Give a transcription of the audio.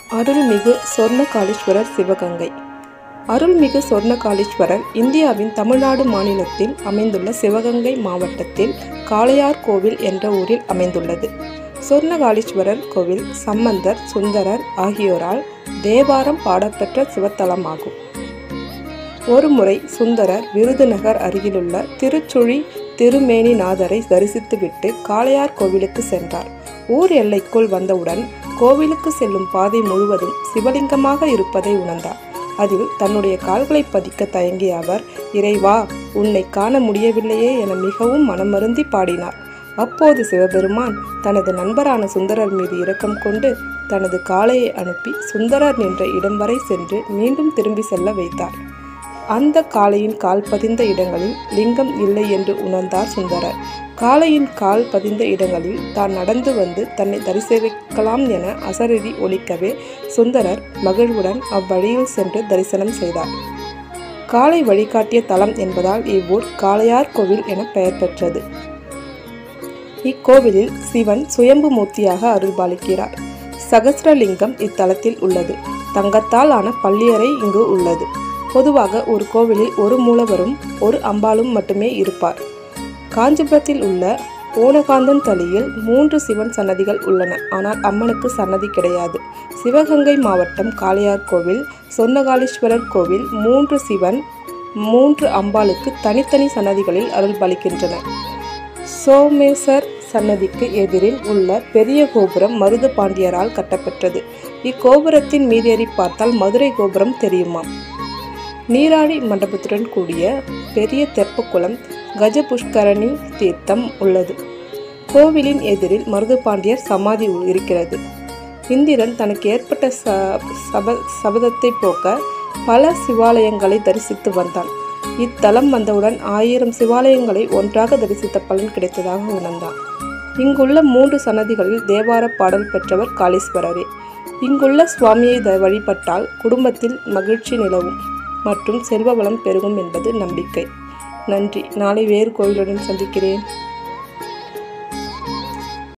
அருள்மிகு சொர்ணகாளீஸ்வரர் சிவகங்கை அருள்மிகு சொர்ணகாளீஸ்வரர் இந்தியாவின் தமிழ்நாடு மாநிலத்தில் அமைந்துள்ள சிவகங்கை மாவட்டத்தில் காளையார் கோவில் என்ற ஊரில் அமைந்துள்ளது சொர்ணகாளீஸ்வரர் கோவில் சம்பந்தர் சுந்தரர் ஆகியோரால் தேவாரம் பாடப்பெற்ற சிவத்தலமாகும் ஒருமுறை சுந்தரர் விருதுநகர் அருகிலுள்ள திருச்சுழி திருமேனிநாதரை தரிசித்துவிட்டு காளையார் கோவிலுக்கு சென்றார் ஊர் எல்லைக்குள் வந்தவுடன் கோவிலுக்கு செல்லும் பாதை முழுவதும் சிவலிங்கமாக இருப்பதை உணர்ந்தார் அதில் தன்னுடைய கால்களை பதிக்க தயங்கிய அவர் இறைவா உன்னை காண முடியவில்லையே என மிகவும் மனமருந்தி பாடினார் அப்போது சிவபெருமான் தனது நண்பரான சுந்தரர் மீது இரக்கம் கொண்டு தனது காளையை அனுப்பி சுந்தரர் நின்ற இடம் வரை சென்று மீண்டும் திரும்பி செல்ல வைத்தார் அந்த காளையின் கால் பதிந்த இடங்களில் லிங்கம் இல்லை என்று உணர்ந்தார் சுந்தரர் காளையின் கால் பதிந்த இடங்களில் தான் நடந்து வந்து தன்னை தரிசிக்கலாம் என அசரீரி ஒலிக்கவே சுந்தரர் மகிழ்வுடன் அவ்வழியில் சென்று தரிசனம் செய்தார் காளை வழிகாட்டிய தலம் என்பதால் இவ்வூர் காளையார் கோவில் என பெயர் பெற்றது இக்கோவிலில் சிவன் சுயம்பு மூர்த்தியாக அருள்பாலிக்கிறார் சகசிரலிங்கம் இத்தலத்தில் உள்ளது தங்கத்தால் ஆன பள்ளியறை இங்கு உள்ளது பொதுவாக ஒரு கோவிலில் ஒரு மூலவரும் ஒரு அம்பாளும் மட்டுமே இருப்பார் காஞ்சிபுரத்தில் உள்ள ஓனகாந்தன் தளியில் மூன்று சிவன் சன்னதிகள் உள்ளன ஆனால் அம்மனுக்கு சன்னதி கிடையாது சிவகங்கை மாவட்டம் காளையார் கோவில் சொன்னகாலீஸ்வரர் கோவில் மூன்று சிவன் மூன்று அம்பாளுக்கு தனித்தனி சன்னதிகளில் அருள்பாலிக்கின்றன சோமேசர் சன்னதிக்கு எதிரில் உள்ள பெரிய கோபுரம் மருது பாண்டியரால் கட்டப்பெற்றது இக்கோபுரத்தின் மீதேறி பார்த்தால் மதுரை கோபுரம் தெரியுமாம் நீராடி மண்டபத்துடன் கூடிய பெரிய தெப்பக்குளம் கஜ புஷ்கரணி தீர்த்தம் உள்ளது கோவிலின் எதிரில் மருதுபாண்டியர் சமாதி இருக்கிறது இந்திரன் தனக்கு ஏற்பட்ட ச சப சபதத்தை போக்க பல சிவாலயங்களை தரிசித்து வந்தான் இத்தலம் வந்தவுடன் ஆயிரம் சிவாலயங்களை ஒன்றாக தரிசித்த பலன் கிடைத்ததாக உணர்ந்தான் இங்குள்ள மூன்று சன்னதிகளில் தேவார பாடல் பெற்றவர் காளீஸ்வரரே இங்குள்ள சுவாமியை த வழிபட்டால் குடும்பத்தில் மகிழ்ச்சி நிலவும் மற்றும் செல்வ வளம் பெருகும் என்பது நம்பிக்கை நன்றி நாளை வேறு கோவிலுடன் சந்திக்கிறேன்